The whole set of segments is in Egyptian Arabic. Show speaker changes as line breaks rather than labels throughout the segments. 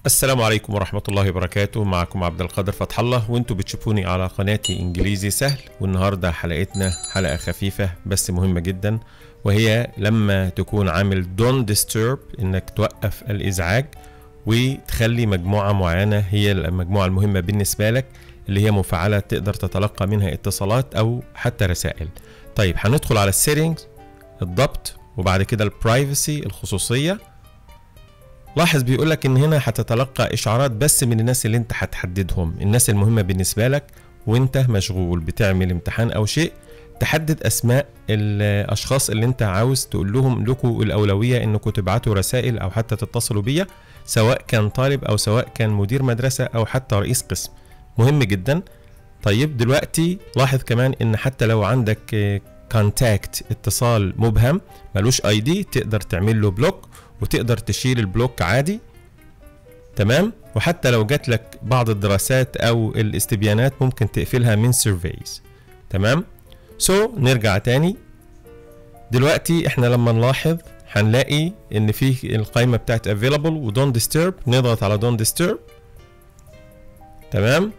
السلام عليكم ورحمة الله وبركاته معكم عبد القادر فتح الله وانتوا بتشوفوني على قناتي انجليزي سهل والنهاردة حلقتنا حلقة خفيفة بس مهمة جدا وهي لما تكون عامل don't disturb انك توقف الازعاج وتخلي مجموعة معينة هي المجموعة المهمة بالنسبة لك اللي هي مفعلة تقدر تتلقى منها اتصالات او حتى رسائل طيب هندخل على السيتنجز الضبط وبعد كده البرايفسي الخصوصية لاحظ بيقول لك ان هنا هتتلقى اشعارات بس من الناس اللي انت هتحددهم الناس المهمه بالنسبه لك وانت مشغول بتعمل امتحان او شيء تحدد اسماء الاشخاص اللي انت عاوز تقول لهم لكم الاولويه انكم تبعتوا رسائل او حتى تتصلوا بيا سواء كان طالب او سواء كان مدير مدرسه او حتى رئيس قسم مهم جدا طيب دلوقتي لاحظ كمان ان حتى لو عندك كونتاكت اتصال مبهم ملوش اي دي تقدر تعمل له بلوك وتقدر تشيل البلوك عادي تمام وحتى لو جات لك بعض الدراسات او الاستبيانات ممكن تقفلها من سيرفيز تمام سو so, نرجع تاني دلوقتي احنا لما نلاحظ هنلاقي ان في القائمه بتاعت available و don't disturb نضغط على don't disturb تمام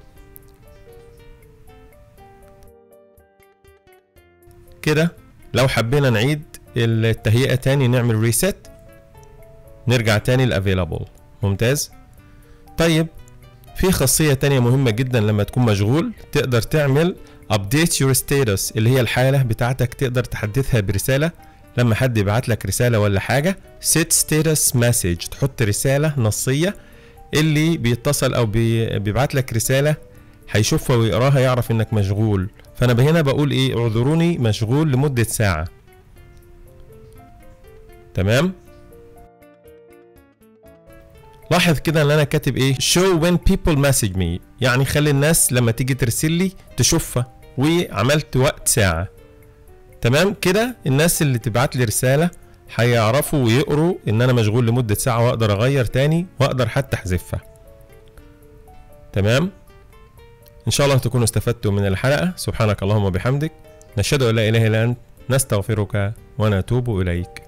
كده لو حبينا نعيد التهيئه تاني نعمل ريست نرجع تاني لافيلابل ممتاز طيب في خاصية تانية مهمة جدا لما تكون مشغول تقدر تعمل update your status اللي هي الحالة بتاعتك تقدر تحدثها برسالة لما حد يبعت لك رسالة ولا حاجة set status message تحط رسالة نصية اللي بيتصل او بي بيبعت لك رسالة هيشوفها ويقراها يعرف انك مشغول فانا هنا بقول ايه اعذروني مشغول لمدة ساعة تمام لاحظ كده ان انا كاتب ايه show when people message me يعني خلي الناس لما تيجي ترسل لي تشوفها وعملت وقت ساعة تمام كده الناس اللي تبعت لي رسالة هيعرفوا ويقروا ان انا مشغول لمدة ساعة واقدر اغير تاني واقدر حتى احذفها تمام ان شاء الله تكونوا استفدتوا من الحلقة سبحانك اللهم وبحمدك نشهد ان لا اله الا انت نستغفرك ونتوب اليك